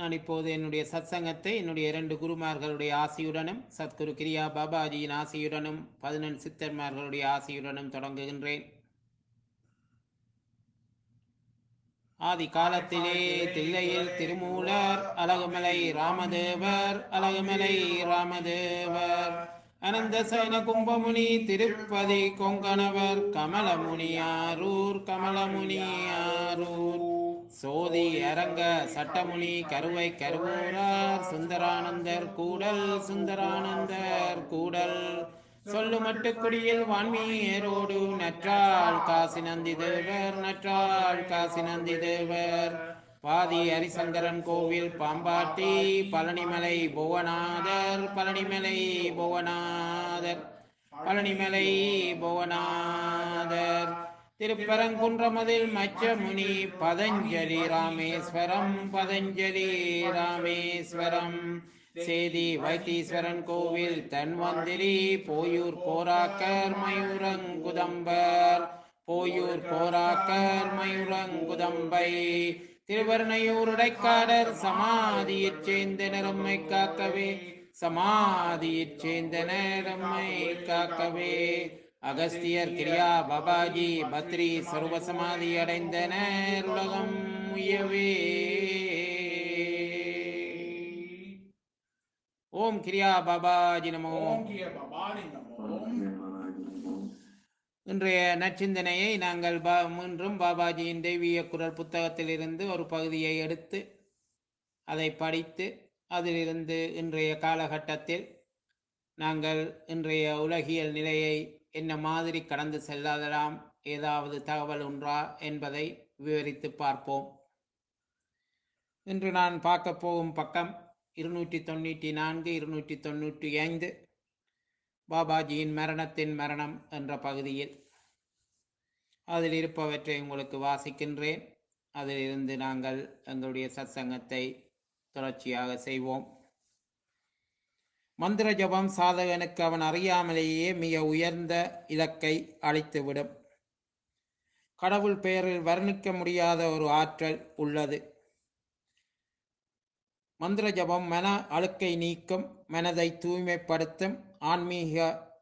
நான் இப்போது என்னுடைய சத்சங்கத்தை என்னுடைய இரண்டு குருமார்களுடைய ஆசியுடனும் சத்குரு கிரியா பாபாஜியின் ஆசியுடனும் பதினெண் சித்தர்மார்களுடைய ஆசியுடனும் தொடங்குகின்றேன் ஆதி காலத்திலே தில்லையில் திருமூலர் அழகுமலை ராமதேவர் அழகுமலை ராமதேவர் அனந்த சயன கும்பமுனி திருப்பதி கொங்கணவர் கமலமுனியாரூர் கமலமுனியாரூர் சோதி அரங்க சட்டமுனி கருவை கருவூரார் சுந்தரானந்தர் கூடல் சுந்தரானந்தர் கூடல் சொல்லு மட்டுக்குடியில் வான்மீரோடு நற்றாள் காசி நந்தி தேவர் நற்றாள் காசி நந்தி தேவர் பாதி ஹரிசங்கரன் கோவில் பாம்பாட்டி பழனிமலை புவனாதர் பழனிமலை புவனாதர் பழனிமலை புவனாதர் திருப்பரங்குன்றமதில் மச்சமுனி பதஞ்சலி ராமேஸ்வரம் பதஞ்சலி ராமேஸ்வரம் சேதி வைத்தீஸ்வரன் கோவில் தன்வந்திரி போயூர் போராக்கர் மயூரங்குதம்பர் போயூர் போராக்கர் மயூரங்குதம்பை திருவர்ணையூர் உடைக்காடர் சமாதியைச் சேர்ந்த நிறம்மை காக்கவே சமாதியைச் சேர்ந்த நிறம்மை காக்கவே அகஸ்தியர் கிரியா பாபாஜி பத்ரி சர்வசமாதி அடைந்தனர் உலகம் உயவே ஓம் கிரியா பாபாஜி நமோ ஓம் கிய பவானி நமோ இன்றைய நற்சிந்தனையை நாங்கள் பா- மீண்டும் பாபாஜியின் தெய்வீக குரல் புத்தகத்திலிருந்து ஒரு பகுதியை எடுத்து அதை படித்து அதிலிருந்து இன்றைய காலகட்டத்தில் நாங்கள் இன்றைய உலகியல் நிலையை என்ன மாதிரி கடந்து செல்லாதலாம் ஏதாவது தகவல் உண்டா என்பதை விவரித்து பார்ப்போம் இன்று நான் பார்க்க போகும் பக்கம் இருநூற்றி தொண்ணூற்றி நான்கு இருநூற்றி தொண்ணூற்றி ஐந்து பாபாஜியின் மரணத்தின் மரணம் என்ற பகுதியில் அதில் இருப்பவற்றை உங்களுக்கு வாசிக்கின்றேன் அதிலிருந்து நாங்கள் எங்களுடைய சத்சங்கத்தை தொடர்ச்சியாக செய்வோம் மந்திர ஜபம் சாதகனுக்கு அவன் அறியாமலேயே மிக உயர்ந்த இலக்கை அளித்துவிடும் கடவுள் பெயரில் வர்ணிக்க முடியாத ஒரு ஆற்றல் உள்ளது மந்திர ஜபம் மன அழுக்கை நீக்கும் மனதை தூய்மைப்படுத்தும் ஆன்மீக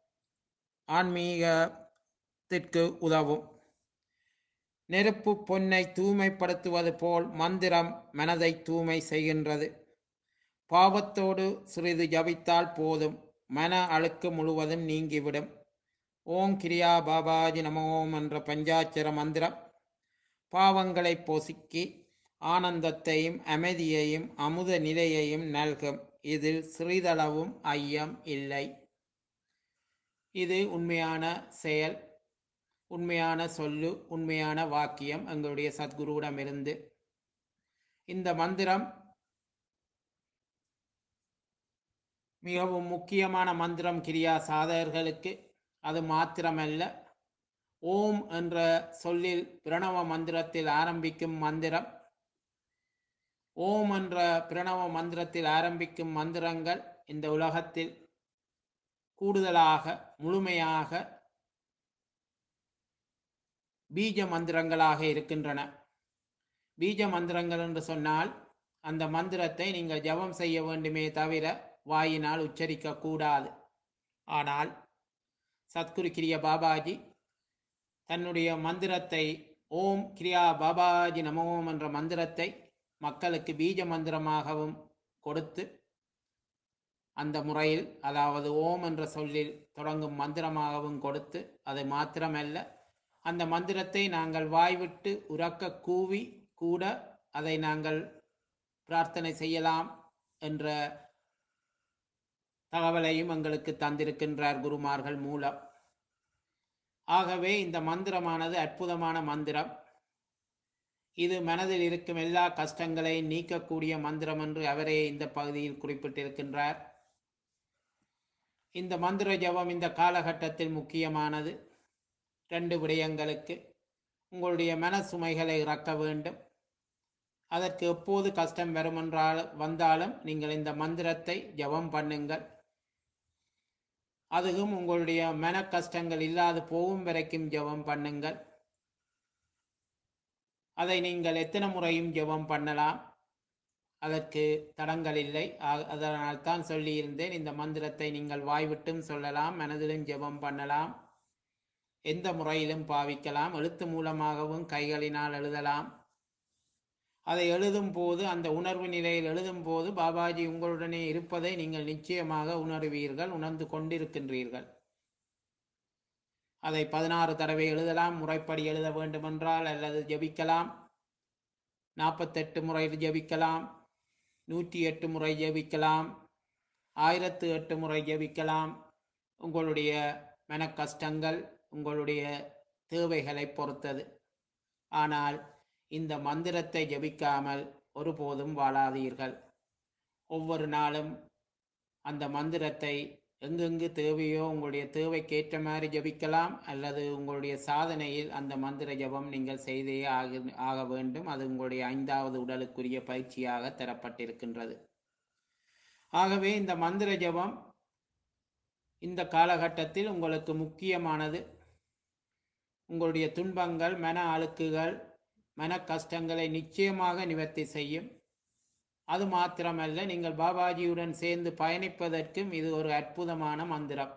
ஆன்மீகத்திற்கு உதவும் நெருப்பு பொன்னை தூய்மைப்படுத்துவது போல் மந்திரம் மனதை தூய்மை செய்கின்றது பாவத்தோடு சிறிது ஜபித்தால் போதும் மன அழுக்கு முழுவதும் நீங்கிவிடும் ஓம் கிரியா பாபாஜி நம ஓம் என்ற பஞ்சாட்சர மந்திரம் பாவங்களை பொசுக்கி ஆனந்தத்தையும் அமைதியையும் அமுத நிலையையும் நல்கும் இதில் சிறிதளவும் ஐயம் இல்லை இது உண்மையான செயல் உண்மையான சொல்லு உண்மையான வாக்கியம் எங்களுடைய சத்குருவிடமிருந்து இந்த மந்திரம் மிகவும் முக்கியமான மந்திரம் கிரியா சாதகர்களுக்கு அது மாத்திரமல்ல ஓம் என்ற சொல்லில் பிரணவ மந்திரத்தில் ஆரம்பிக்கும் மந்திரம் ஓம் என்ற பிரணவ மந்திரத்தில் ஆரம்பிக்கும் மந்திரங்கள் இந்த உலகத்தில் கூடுதலாக முழுமையாக பீஜ மந்திரங்களாக இருக்கின்றன பீஜ மந்திரங்கள் என்று சொன்னால் அந்த மந்திரத்தை நீங்கள் ஜபம் செய்ய வேண்டுமே தவிர வாயினால் உச்சரிக்க கூடாது ஆனால் சத்குரு கிரிய பாபாஜி தன்னுடைய மந்திரத்தை ஓம் கிரியா பாபாஜி நமோம் என்ற மந்திரத்தை மக்களுக்கு பீஜ மந்திரமாகவும் கொடுத்து அந்த முறையில் அதாவது ஓம் என்ற சொல்லில் தொடங்கும் மந்திரமாகவும் கொடுத்து அது மாத்திரமல்ல அந்த மந்திரத்தை நாங்கள் வாய்விட்டு உறக்க கூவி கூட அதை நாங்கள் பிரார்த்தனை செய்யலாம் என்ற தகவலையும் எங்களுக்கு தந்திருக்கின்றார் குருமார்கள் மூலம் ஆகவே இந்த மந்திரமானது அற்புதமான மந்திரம் இது மனதில் இருக்கும் எல்லா கஷ்டங்களையும் நீக்கக்கூடிய மந்திரம் என்று அவரே இந்த பகுதியில் குறிப்பிட்டிருக்கின்றார் இந்த மந்திர ஜபம் இந்த காலகட்டத்தில் முக்கியமானது ரெண்டு விடயங்களுக்கு உங்களுடைய மன சுமைகளை இறக்க வேண்டும் அதற்கு எப்போது கஷ்டம் வருமென்றால் வந்தாலும் நீங்கள் இந்த மந்திரத்தை ஜபம் பண்ணுங்கள் அதுவும் உங்களுடைய மன கஷ்டங்கள் இல்லாது போகும் வரைக்கும் ஜெபம் பண்ணுங்கள் அதை நீங்கள் எத்தனை முறையும் ஜெபம் பண்ணலாம் அதற்கு தடங்கள் இல்லை ஆ- அதனால் தான் சொல்லியிருந்தேன் இந்த மந்திரத்தை நீங்கள் வாய்விட்டும் சொல்லலாம் மனதிலும் ஜெபம் பண்ணலாம் எந்த முறையிலும் பாவிக்கலாம் எழுத்து மூலமாகவும் கைகளினால் எழுதலாம் அதை எழுதும் போது அந்த உணர்வு நிலையில் எழுதும் போது பாபாஜி உங்களுடனே இருப்பதை நீங்கள் நிச்சயமாக உணர்வீர்கள் உணர்ந்து கொண்டிருக்கின்றீர்கள் அதை பதினாறு தடவை எழுதலாம் முறைப்படி எழுத வேண்டுமென்றால் அல்லது ஜெபிக்கலாம் நாற்பத்தெட்டு முறை ஜெபிக்கலாம் நூற்றி எட்டு முறை ஜெபிக்கலாம் ஆயிரத்து எட்டு முறை ஜெபிக்கலாம் உங்களுடைய மன கஷ்டங்கள் உங்களுடைய தேவைகளை பொறுத்தது ஆனால் இந்த மந்திரத்தை ஜெபிக்காமல் ஒருபோதும் வாழாதீர்கள் ஒவ்வொரு நாளும் அந்த மந்திரத்தை எங்கெங்கு தேவையோ உங்களுடைய தேவைக்கேற்ற மாதிரி ஜபிக்கலாம் அல்லது உங்களுடைய சாதனையில் அந்த மந்திர ஜபம் நீங்கள் செய்தே ஆக ஆக வேண்டும் அது உங்களுடைய ஐந்தாவது உடலுக்குரிய பயிற்சியாக தரப்பட்டிருக்கின்றது ஆகவே இந்த மந்திர ஜபம் இந்த காலகட்டத்தில் உங்களுக்கு முக்கியமானது உங்களுடைய துன்பங்கள் மன அழுக்குகள் மன கஷ்டங்களை நிச்சயமாக நிவர்த்தி செய்யும் அது மாத்திரமல்ல நீங்கள் பாபாஜியுடன் சேர்ந்து பயணிப்பதற்கும் இது ஒரு அற்புதமான மந்திரம்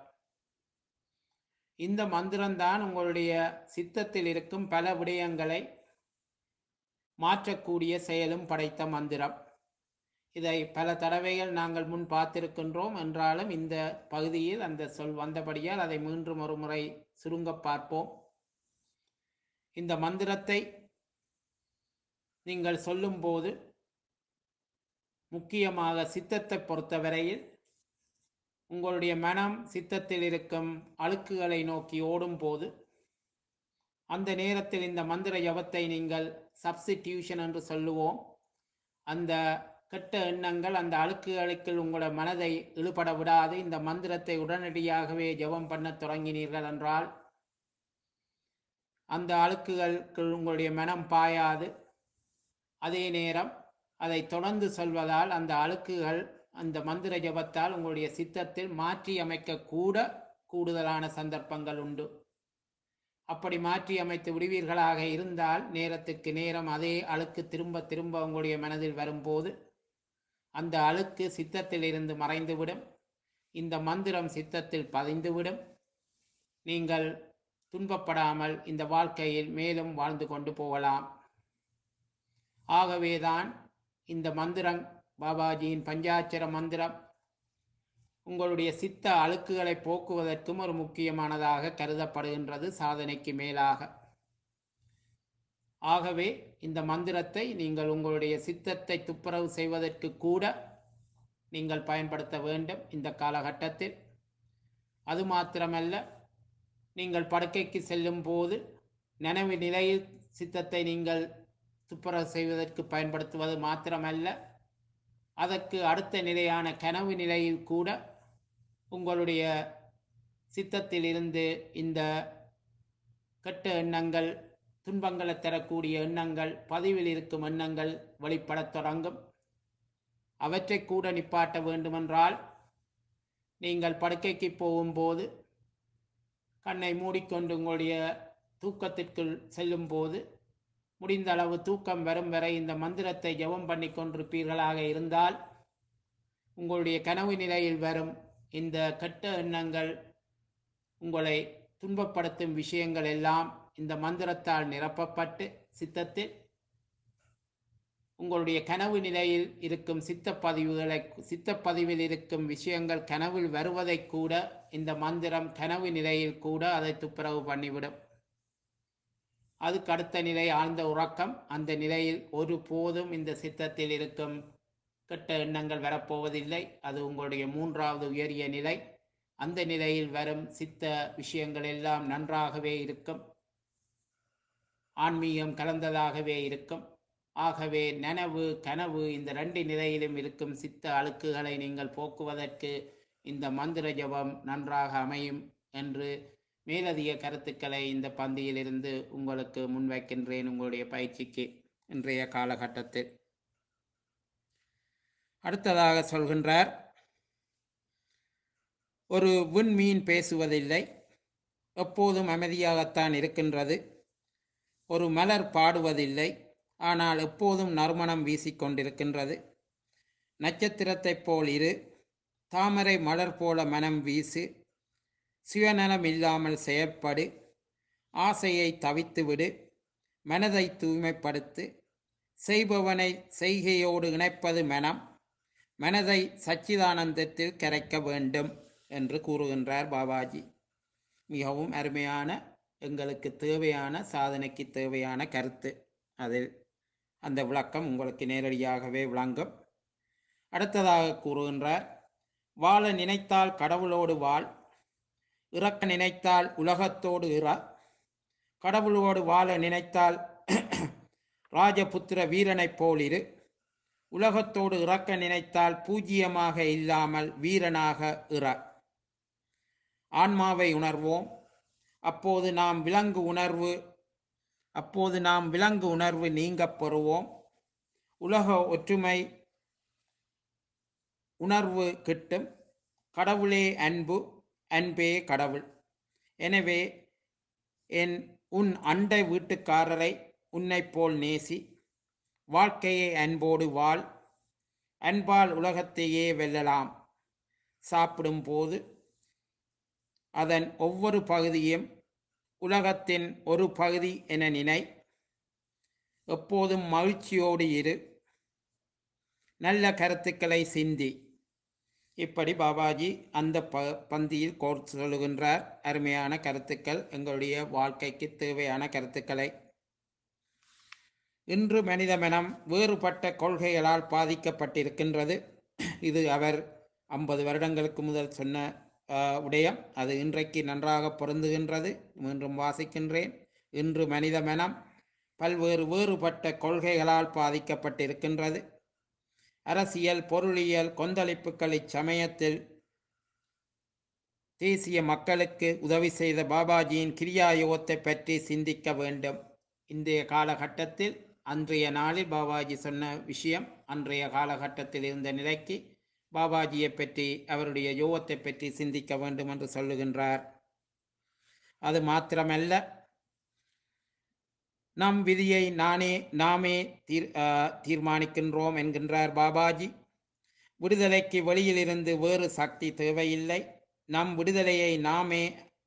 இந்த மந்திரம்தான் உங்களுடைய சித்தத்தில் இருக்கும் பல விடயங்களை மாற்றக்கூடிய செயலும் படைத்த மந்திரம் இதை பல தடவைகள் நாங்கள் முன் பார்த்திருக்கின்றோம் என்றாலும் இந்த பகுதியில் அந்த சொல் வந்தபடியால் அதை மீண்டும் ஒரு முறை சுருங்க பார்ப்போம் இந்த மந்திரத்தை நீங்கள் சொல்லும்போது முக்கியமாக சித்தத்தை பொறுத்தவரையில் உங்களுடைய மனம் சித்தத்தில் இருக்கும் அழுக்குகளை நோக்கி ஓடும் போது அந்த நேரத்தில் இந்த மந்திர ஜபத்தை நீங்கள் சப்ஸ்டிடியூஷன் என்று சொல்லுவோம் அந்த கெட்ட எண்ணங்கள் அந்த அழுக்குகளுக்கு உங்களோட மனதை இழுபட விடாது இந்த மந்திரத்தை உடனடியாகவே ஜெபம் பண்ணத் தொடங்கினீர்கள் என்றால் அந்த அழுக்குகளுக்கு உங்களுடைய மனம் பாயாது அதே நேரம் அதை தொடர்ந்து சொல்வதால் அந்த அழுக்குகள் அந்த மந்திர ஜபத்தால் உங்களுடைய சித்தத்தில் மாற்றி அமைக்க கூட கூடுதலான சந்தர்ப்பங்கள் உண்டு அப்படி மாற்றி அமைத்து விடுவீர்களாக இருந்தால் நேரத்துக்கு நேரம் அதே அழுக்கு திரும்ப திரும்ப உங்களுடைய மனதில் வரும்போது அந்த அழுக்கு சித்தத்தில் இருந்து மறைந்துவிடும் இந்த மந்திரம் சித்தத்தில் பதிந்துவிடும் நீங்கள் துன்பப்படாமல் இந்த வாழ்க்கையில் மேலும் வாழ்ந்து கொண்டு போகலாம் ஆகவேதான் இந்த மந்திரம் பாபாஜியின் பஞ்சாட்சர மந்திரம் உங்களுடைய சித்த அழுக்குகளை போக்குவதற்கும் ஒரு முக்கியமானதாக கருதப்படுகின்றது சாதனைக்கு மேலாக ஆகவே இந்த மந்திரத்தை நீங்கள் உங்களுடைய சித்தத்தை துப்புரவு செய்வதற்கு கூட நீங்கள் பயன்படுத்த வேண்டும் இந்த காலகட்டத்தில் அது மாத்திரமல்ல நீங்கள் படுக்கைக்கு செல்லும் போது நனவு நிலையில் சித்தத்தை நீங்கள் துப்புரவு செய்வதற்கு பயன்படுத்துவது மாத்திரமல்ல அதற்கு அடுத்த நிலையான கனவு நிலையில் கூட உங்களுடைய சித்தத்தில் இருந்து இந்த கெட்ட எண்ணங்கள் துன்பங்களை தரக்கூடிய எண்ணங்கள் பதிவில் இருக்கும் எண்ணங்கள் வெளிப்படத் தொடங்கும் அவற்றை கூட நிப்பாட்ட வேண்டுமென்றால் நீங்கள் படுக்கைக்கு போகும்போது கண்ணை மூடிக்கொண்டு உங்களுடைய தூக்கத்திற்குள் செல்லும் போது முடிந்த அளவு தூக்கம் வரும் வரை இந்த மந்திரத்தை ஜெபம் பண்ணி கொண்டிருப்பீர்களாக இருந்தால் உங்களுடைய கனவு நிலையில் வரும் இந்த கெட்ட எண்ணங்கள் உங்களை துன்பப்படுத்தும் விஷயங்கள் எல்லாம் இந்த மந்திரத்தால் நிரப்பப்பட்டு சித்தத்தில் உங்களுடைய கனவு நிலையில் இருக்கும் சித்தப்பதிவுகளை சித்தப்பதிவில் இருக்கும் விஷயங்கள் கனவில் வருவதை கூட இந்த மந்திரம் கனவு நிலையில் கூட அதை துப்புரவு பண்ணிவிடும் அதுக்கு அடுத்த நிலை ஆழ்ந்த உறக்கம் அந்த நிலையில் ஒரு போதும் இந்த சித்தத்தில் இருக்கும் கெட்ட எண்ணங்கள் வரப்போவதில்லை அது உங்களுடைய மூன்றாவது உயரிய நிலை அந்த நிலையில் வரும் சித்த விஷயங்கள் எல்லாம் நன்றாகவே இருக்கும் ஆன்மீகம் கலந்ததாகவே இருக்கும் ஆகவே நனவு கனவு இந்த ரெண்டு நிலையிலும் இருக்கும் சித்த அழுக்குகளை நீங்கள் போக்குவதற்கு இந்த மந்திர ஜபம் நன்றாக அமையும் என்று மேலதிக கருத்துக்களை இந்த பந்தியிலிருந்து உங்களுக்கு முன்வைக்கின்றேன் உங்களுடைய பயிற்சிக்கு இன்றைய காலகட்டத்தில் அடுத்ததாக சொல்கின்றார் ஒரு விண்மீன் பேசுவதில்லை எப்போதும் அமைதியாகத்தான் இருக்கின்றது ஒரு மலர் பாடுவதில்லை ஆனால் எப்போதும் நறுமணம் வீசிக்கொண்டிருக்கின்றது நட்சத்திரத்தைப் போல் இரு தாமரை மலர் போல மனம் வீசு சுயநலம் இல்லாமல் செயற்படு ஆசையை தவித்து விடு மனதை தூய்மைப்படுத்து செய்பவனை செய்கையோடு இணைப்பது மனம் மனதை சச்சிதானந்தத்தில் கரைக்க வேண்டும் என்று கூறுகின்றார் பாபாஜி மிகவும் அருமையான எங்களுக்கு தேவையான சாதனைக்கு தேவையான கருத்து அதில் அந்த விளக்கம் உங்களுக்கு நேரடியாகவே விளங்கும் அடுத்ததாக கூறுகின்றார் வாழ நினைத்தால் கடவுளோடு வாழ் இறக்க நினைத்தால் உலகத்தோடு இற கடவுளோடு வாழ நினைத்தால் ராஜபுத்திர வீரனைப் போல் இரு உலகத்தோடு இறக்க நினைத்தால் பூஜ்ஜியமாக இல்லாமல் வீரனாக இற ஆன்மாவை உணர்வோம் அப்போது நாம் விலங்கு உணர்வு அப்போது நாம் விலங்கு உணர்வு நீங்கப் பெறுவோம் உலக ஒற்றுமை உணர்வு கிட்டும் கடவுளே அன்பு அன்பே கடவுள் எனவே என் உன் அண்டை வீட்டுக்காரரை உன்னைப் போல் நேசி வாழ்க்கையை அன்போடு வாழ் அன்பால் உலகத்தையே வெல்லலாம் சாப்பிடும்போது அதன் ஒவ்வொரு பகுதியும் உலகத்தின் ஒரு பகுதி என நினை எப்போதும் மகிழ்ச்சியோடு இரு நல்ல கருத்துக்களை சிந்தி இப்படி பாபாஜி அந்த ப பந்தியில் கோர் சொல்லுகின்றார் அருமையான கருத்துக்கள் எங்களுடைய வாழ்க்கைக்கு தேவையான கருத்துக்களை இன்று மனித மனம் வேறுபட்ட கொள்கைகளால் பாதிக்கப்பட்டிருக்கின்றது இது அவர் ஐம்பது வருடங்களுக்கு முதல் சொன்ன அஹ், விடயம் அது இன்றைக்கு நன்றாக பொருந்துகின்றது மீண்டும் வாசிக்கின்றேன் இன்று மனித மனம் பல்வேறு வேறுபட்ட கொள்கைகளால் பாதிக்கப்பட்டிருக்கின்றது அரசியல் பொருளியல் கொந்தளிப்புகள் இச்சமயத்தில் தேசிய மக்களுக்கு உதவி செய்த பாபாஜியின் கிரியாயோகத்தை பற்றி சிந்திக்க வேண்டும் இன்றைய காலகட்டத்தில் அன்றைய நாளில் பாபாஜி சொன்ன விஷயம் அன்றைய காலகட்டத்தில் இருந்த நிலைக்கு பாபாஜியை பற்றி அவருடைய யோகத்தை பற்றி சிந்திக்க வேண்டும் என்று சொல்லுகின்றார் அது மாத்திரமல்ல நம் விதியை நானே நாமே தீர் ஆஹ், தீர்மானிக்கின்றோம் என்கின்றார் பாபாஜி விடுதலைக்கு வெளியிலிருந்து வேறு சக்தி தேவையில்லை நம் விடுதலையை நாமே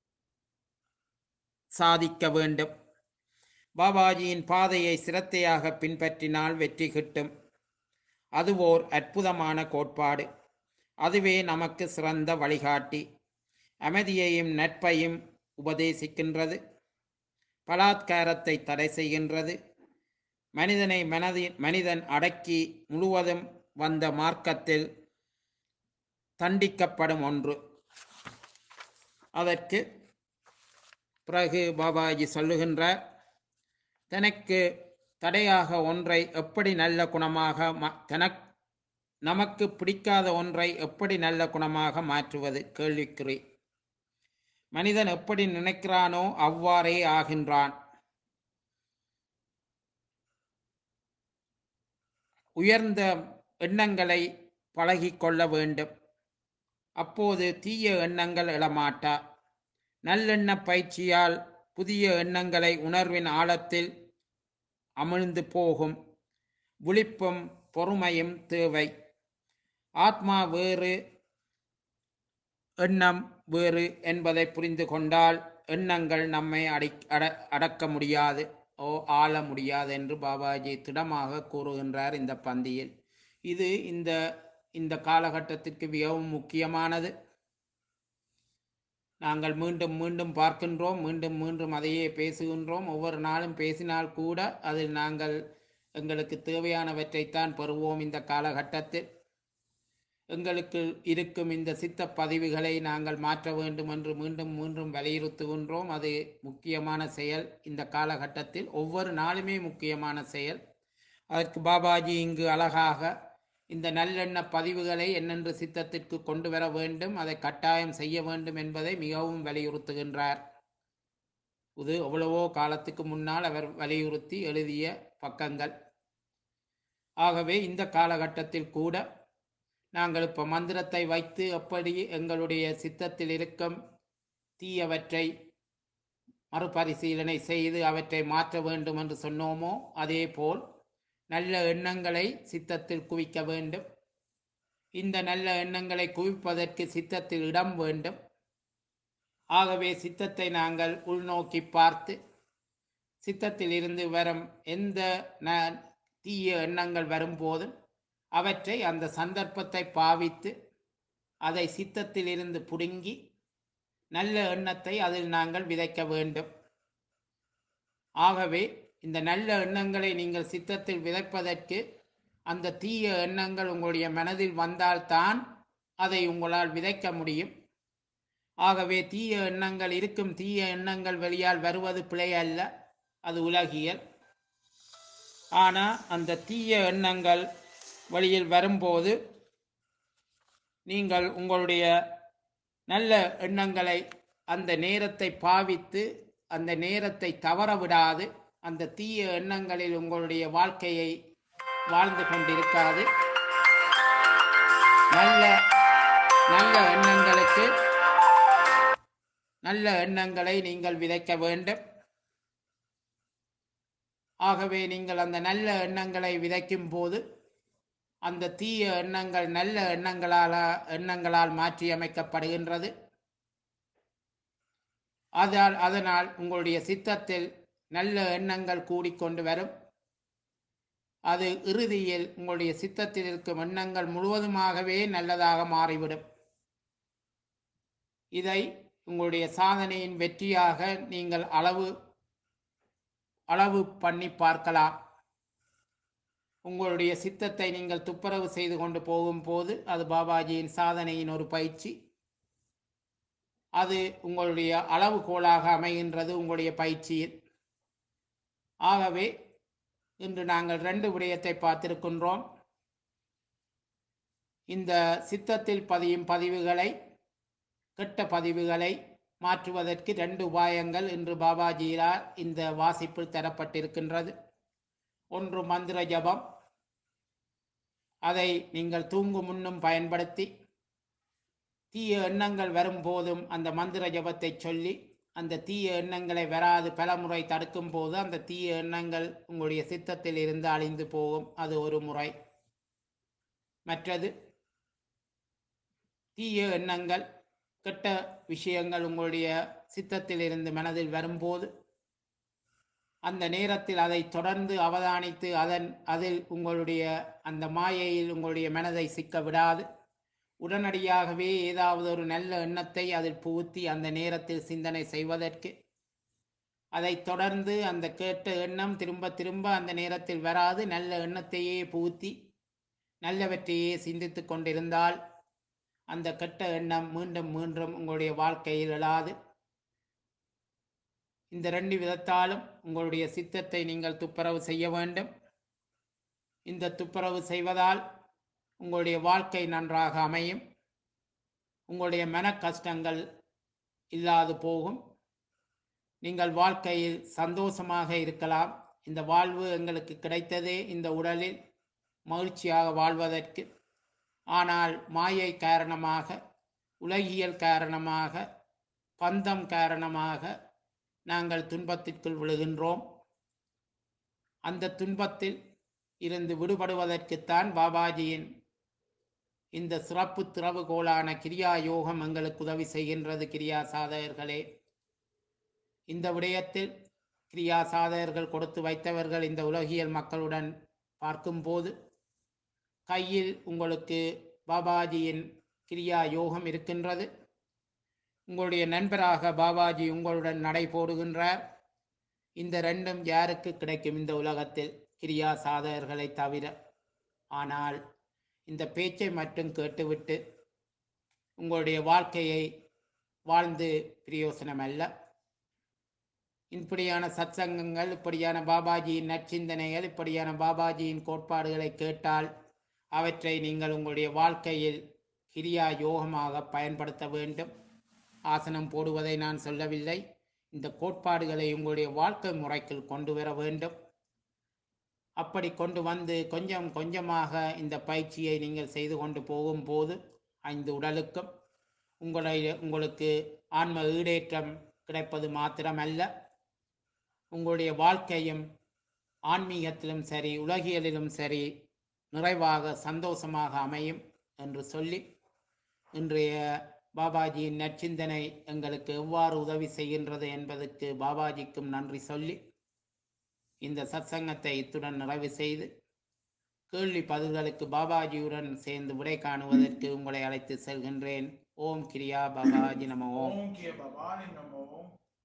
சாதிக்க வேண்டும் பாபாஜியின் பாதையை சிரத்தையாக பின்பற்றினால் வெற்றி கிட்டும் அது ஓர் அற்புதமான கோட்பாடு அதுவே நமக்கு சிறந்த வழிகாட்டி அமைதியையும் நட்பையும் உபதேசிக்கின்றது பலாத்காரத்தை தடை செய்கின்றது மனிதனை மனதி மனிதன் அடக்கி முழுவதும் வந்த மார்க்கத்தில் தண்டிக்கப்படும் ஒன்று அதற்கு பிறகு பாபாஜி சொல்லுகின்றார் தனக்கு தடையாக ஒன்றை எப்படி நல்ல குணமாக மா- தனக் நமக்கு பிடிக்காத ஒன்றை எப்படி நல்ல குணமாக மாற்றுவது கேள்விக்குறி மனிதன் எப்படி நினைக்கிறானோ அவ்வாறே ஆகின்றான் உயர்ந்த எண்ணங்களை பழகிக் கொள்ள வேண்டும் அப்போது தீய எண்ணங்கள் எழமாட்டா நல்லெண்ண பயிற்சியால் புதிய எண்ணங்களை உணர்வின் ஆழத்தில் அமிழ்ந்து போகும் விழிப்பும் பொறுமையும் தேவை ஆத்மா வேறு எண்ணம் வேறு என்பதை புரிந்து கொண்டால் எண்ணங்கள் நம்மை அடை அட அடக்க முடியாது ஓ ஆள முடியாது என்று பாபாஜி திடமாக கூறுகின்றார் இந்த பந்தியில் இது இந்த இந்த காலகட்டத்திற்கு மிகவும் முக்கியமானது நாங்கள் மீண்டும் மீண்டும் பார்க்கின்றோம் மீண்டும் மீண்டும் அதையே பேசுகின்றோம் ஒவ்வொரு நாளும் பேசினால் கூட அதில் நாங்கள் எங்களுக்கு தேவையானவற்றைத்தான் பெறுவோம் இந்த காலகட்டத்தில் எங்களுக்கு இருக்கும் இந்த சித்த பதிவுகளை நாங்கள் மாற்ற வேண்டும் என்று மீண்டும் மீண்டும் வலியுறுத்துகின்றோம் அது முக்கியமான செயல் இந்த காலகட்டத்தில் ஒவ்வொரு நாளுமே முக்கியமான செயல் அதற்கு பாபாஜி இங்கு அழகாக இந்த நல்லெண்ண பதிவுகளை என்னென்று சித்தத்திற்கு கொண்டு வர வேண்டும் அதை கட்டாயம் செய்ய வேண்டும் என்பதை மிகவும் வலியுறுத்துகின்றார் இது எவ்வளவோ காலத்துக்கு முன்னால் அவர் வலியுறுத்தி எழுதிய பக்கங்கள் ஆகவே இந்த காலகட்டத்தில் கூட நாங்கள் இப்போ மந்திரத்தை வைத்து எப்படி எங்களுடைய சித்தத்தில் இருக்கும் தீயவற்றை மறுபரிசீலனை செய்து அவற்றை மாற்ற வேண்டும் என்று சொன்னோமோ அதேபோல் நல்ல எண்ணங்களை சித்தத்தில் குவிக்க வேண்டும் இந்த நல்ல எண்ணங்களை குவிப்பதற்கு சித்தத்தில் இடம் வேண்டும் ஆகவே சித்தத்தை நாங்கள் உள்நோக்கி பார்த்து சித்தத்தில் இருந்து வரும் எந்த ந- தீய எண்ணங்கள் வரும்போதும் அவற்றை அந்த சந்தர்ப்பத்தை பாவித்து அதை சித்தத்தில் இருந்து புடுங்கி நல்ல எண்ணத்தை அதில் நாங்கள் விதைக்க வேண்டும் ஆகவே இந்த நல்ல எண்ணங்களை நீங்கள் சித்தத்தில் விதைப்பதற்கு அந்த தீய எண்ணங்கள் உங்களுடைய மனதில் வந்தால்தான் அதை உங்களால் விதைக்க முடியும் ஆகவே தீய எண்ணங்கள் இருக்கும் தீய எண்ணங்கள் வெளியால் வருவது பிழை அல்ல அது உலகியல் ஆனால் அந்த தீய எண்ணங்கள் வழியில் வரும்போது நீங்கள் உங்களுடைய நல்ல எண்ணங்களை அந்த நேரத்தை பாவித்து அந்த நேரத்தை தவற விடாது அந்த தீய எண்ணங்களில் உங்களுடைய வாழ்க்கையை வாழ்ந்து கொண்டிருக்காது நல்ல நல்ல எண்ணங்களுக்கு நல்ல எண்ணங்களை நீங்கள் விதைக்க வேண்டும் ஆகவே நீங்கள் அந்த நல்ல எண்ணங்களை விதைக்கும் போது அந்த தீய எண்ணங்கள் நல்ல எண்ணங்களால் எண்ணங்களால் மாற்றியமைக்கப்படுகின்றது அதால் அதனால் உங்களுடைய சித்தத்தில் நல்ல எண்ணங்கள் கூடிக்கொண்டு வரும் அது இறுதியில் உங்களுடைய சித்தத்தில் இருக்கும் எண்ணங்கள் முழுவதுமாகவே நல்லதாக மாறிவிடும் இதை உங்களுடைய சாதனையின் வெற்றியாக நீங்கள் அளவு அளவு பண்ணி பார்க்கலாம் உங்களுடைய சித்தத்தை நீங்கள் துப்புரவு செய்து கொண்டு போகும்போது அது பாபாஜியின் சாதனையின் ஒரு பயிற்சி அது உங்களுடைய அளவுகோலாக அமைகின்றது உங்களுடைய பயிற்சியில் ஆகவே இன்று நாங்கள் ரெண்டு விடயத்தை பார்த்திருக்கின்றோம் இந்த சித்தத்தில் பதியும் பதிவுகளை கெட்ட பதிவுகளை மாற்றுவதற்கு ரெண்டு உபாயங்கள் இன்று பாபாஜியால் இந்த வாசிப்பில் தரப்பட்டிருக்கின்றது ஒன்று மந்திர ஜபம் அதை நீங்கள் தூங்கும் முன்னும் பயன்படுத்தி தீய எண்ணங்கள் வரும்போதும் அந்த மந்திர ஜபத்தை சொல்லி அந்த தீய எண்ணங்களை வராது பலமுறை தடுக்கும் போது அந்த தீய எண்ணங்கள் உங்களுடைய சித்தத்தில் இருந்து அழிந்து போகும் அது ஒரு முறை மற்றது தீய எண்ணங்கள் கெட்ட விஷயங்கள் உங்களுடைய சித்தத்தில் இருந்து மனதில் வரும்போது அந்த நேரத்தில் அதை தொடர்ந்து அவதானித்து அதன் அதில் உங்களுடைய அந்த மாயையில் உங்களுடைய மனதை சிக்க விடாது உடனடியாகவே ஏதாவது ஒரு நல்ல எண்ணத்தை அதில் புகுத்தி அந்த நேரத்தில் சிந்தனை செய்வதற்கு அதைத் தொடர்ந்து அந்த கேட்ட எண்ணம் திரும்ப திரும்ப அந்த நேரத்தில் வராது நல்ல எண்ணத்தையே புகுத்தி நல்லவற்றையே சிந்தித்து கொண்டிருந்தால் அந்த கெட்ட எண்ணம் மீண்டும் மீண்டும் உங்களுடைய வாழ்க்கையில் எழாது இந்த ரெண்டு விதத்தாலும் உங்களுடைய சித்தத்தை நீங்கள் துப்புரவு செய்ய வேண்டும் இந்த துப்புரவு செய்வதால் உங்களுடைய வாழ்க்கை நன்றாக அமையும் உங்களுடைய மன கஷ்டங்கள் இல்லாது போகும் நீங்கள் வாழ்க்கையில் சந்தோஷமாக இருக்கலாம் இந்த வாழ்வு எங்களுக்கு கிடைத்ததே இந்த உடலில் மகிழ்ச்சியாக வாழ்வதற்கு ஆனால் மாயை காரணமாக உலகியல் காரணமாக பந்தம் காரணமாக நாங்கள் துன்பத்திற்குள் விழுகின்றோம் அந்த துன்பத்தில் இருந்து விடுபடுவதற்குத்தான் பாபாஜியின் இந்த சிறப்பு திறவுகோலான கிரியா யோகம் எங்களுக்கு உதவி செய்கின்றது கிரியா சாதகர்களே இந்த விடயத்தில் கிரியா சாதகர்கள் கொடுத்து வைத்தவர்கள் இந்த உலகியல் மக்களுடன் பார்க்கும்போது கையில் உங்களுக்கு பாபாஜியின் கிரியா யோகம் இருக்கின்றது உங்களுடைய நண்பராக பாபாஜி உங்களுடன் நடை போடுகின்றார் இந்த ரெண்டும் யாருக்கு கிடைக்கும் இந்த உலகத்தில் கிரியா சாதகர்களை தவிர ஆனால் இந்த பேச்சை மட்டும் கேட்டுவிட்டு உங்களுடைய வாழ்க்கையை வாழ்ந்து பிரயோசனம் அல்ல இப்படியான சத்சங்கங்கள் இப்படியான பாபாஜியின் நற்சிந்தனைகள் இப்படியான பாபாஜியின் கோட்பாடுகளை கேட்டால் அவற்றை நீங்கள் உங்களுடைய வாழ்க்கையில் கிரியா யோகமாக பயன்படுத்த வேண்டும் ஆசனம் போடுவதை நான் சொல்லவில்லை இந்த கோட்பாடுகளை உங்களுடைய வாழ்க்கை முறைக்குள் கொண்டு வர வேண்டும் அப்படி கொண்டு வந்து கொஞ்சம் கொஞ்சமாக இந்த பயிற்சியை நீங்கள் செய்து கொண்டு போகும்போது ஐந்து உடலுக்கும் உங்களை உங்களுக்கு ஆன்ம ஈடேற்றம் கிடைப்பது மாத்திரமல்ல உங்களுடைய வாழ்க்கையும் ஆன்மீகத்திலும் சரி உலகியலிலும் சரி நிறைவாக சந்தோஷமாக அமையும் என்று சொல்லி இன்றைய பாபாஜியின் நற்சிந்தனை எங்களுக்கு எவ்வாறு உதவி செய்கின்றது என்பதற்கு பாபாஜிக்கும் நன்றி சொல்லி இந்த சத்சங்கத்தை இத்துடன் நிறைவு செய்து கேள்வி பதில்களுக்கு பாபாஜியுடன் சேர்ந்து விடை காணுவதற்கு உங்களை அழைத்து செல்கின்றேன் ஓம் கிரியா பாபாஜி நம ஓம் ஓம் கிய பவானி நமோ